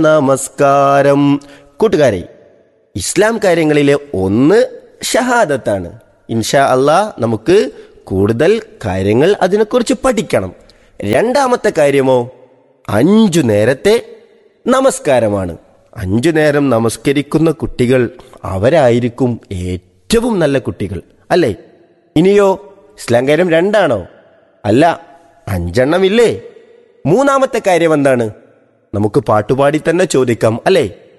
നമസ്കാരം കൂട്ടുകാരെ ഇസ്ലാം കാര്യങ്ങളിലെ ഒന്ന് ഷഹാദത്താണ് ഇൻഷാ അള്ളാ നമുക്ക് കൂടുതൽ കാര്യങ്ങൾ അതിനെക്കുറിച്ച് പഠിക്കണം രണ്ടാമത്തെ കാര്യമോ അഞ്ചു നേരത്തെ നമസ്കാരമാണ് അഞ്ചു നേരം നമസ്കരിക്കുന്ന കുട്ടികൾ അവരായിരിക്കും ഏറ്റവും നല്ല കുട്ടികൾ അല്ലേ ഇനിയോ ഇസ്ലാം കാര്യം രണ്ടാണോ അല്ല അഞ്ചെണ്ണമില്ലേ മൂന്നാമത്തെ കാര്യം എന്താണ് നമുക്ക് പാട്ടുപാടി തന്നെ ചോദിക്കാം അല്ലേ